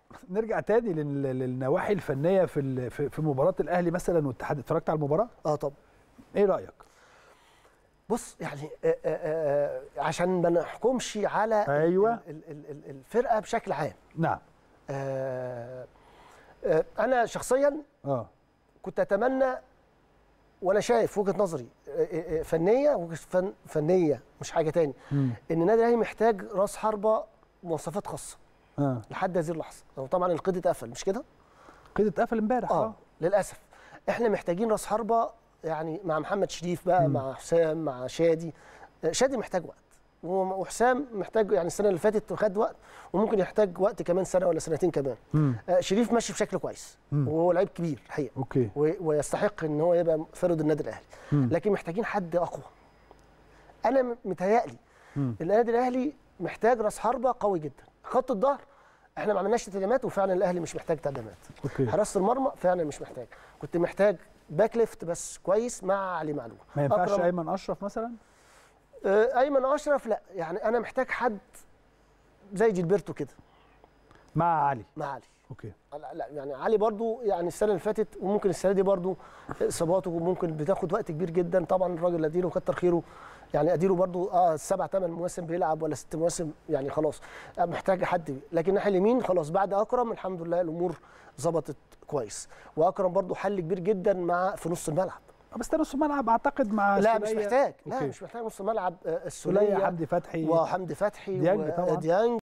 نرجع تاني لل- للنواحي الفنيه في ال- في في مباراه الاهلي مثلا والاتحاد اتفرجت على المباراه اه طب ايه رايك بص يعني آه آه آه عشان ما نحكمش على ال- أيوة. ال- ال- ال- الفرقه بشكل عام نعم آه آه انا شخصيا اه كنت اتمنى وانا شايف وجهه نظري آه، آه، آه، فنيه وجهة فن فنيه مش حاجه تاني مم. ان النادي الاهلي محتاج راس حربه مواصفات خاصه اه لحد هذه اللحظه هو طبعا القيد اتقفل مش كده كده اتقفل امبارح اه اه للاسف احنا محتاجين راس حربه يعني مع محمد شريف بقى مم. مع حسام مع شادي آه، شادي محتاج وقت و- وحسام محتاج يعني السنه اللي فاتت خد وقت وممكن يحتاج وقت كمان سنه ولا سنتين كمان مم. آه، شريف ماشي بشكل كويس مم. وهو لعيب كبير الحقيقه اوكي و- ويستحق ان هو يبقى فرد النادي الاهلي مم. لكن محتاجين حد اقوى انا م- متهيألي مم. النادي الاهلي محتاج راس حربه قوي جدا خط الظهر احنا ما عملناش تدعيمات وفعلا الاهلي مش محتاج تدعيمات اوكي حراسه المرمى فعلا مش محتاج كنت محتاج باك ليفت بس كويس مع علي معلول ما ينفعش أكرم- ايمن اشرف مثلا آه، ايمن اشرف لا يعني انا محتاج حد زي جilberto كده مع علي مع علي اوكي لا لا يعني علي برضو يعني السنه اللي فاتت وممكن السنه دي برضو اصاباته ممكن بتاخد وقت كبير جدا طبعا الراجل اديله كتر خيره يعني اديله برضو اه سبع ثمان مواسم بيلعب ولا ست مواسم يعني خلاص آه، محتاج حد لكن الناحيه اليمين خلاص بعد اكرم الحمد لله الامور ظبطت كويس واكرم برضو حل كبير جدا مع في نص الملعب آه، بس ده نص ملعب اعتقد مع لا مش سولية. محتاج لا أوكي. مش محتاج نص الملعب آه، سولية السوليه حمدي فتحي وحمدي فتحي ديانج طبعاً. وديانج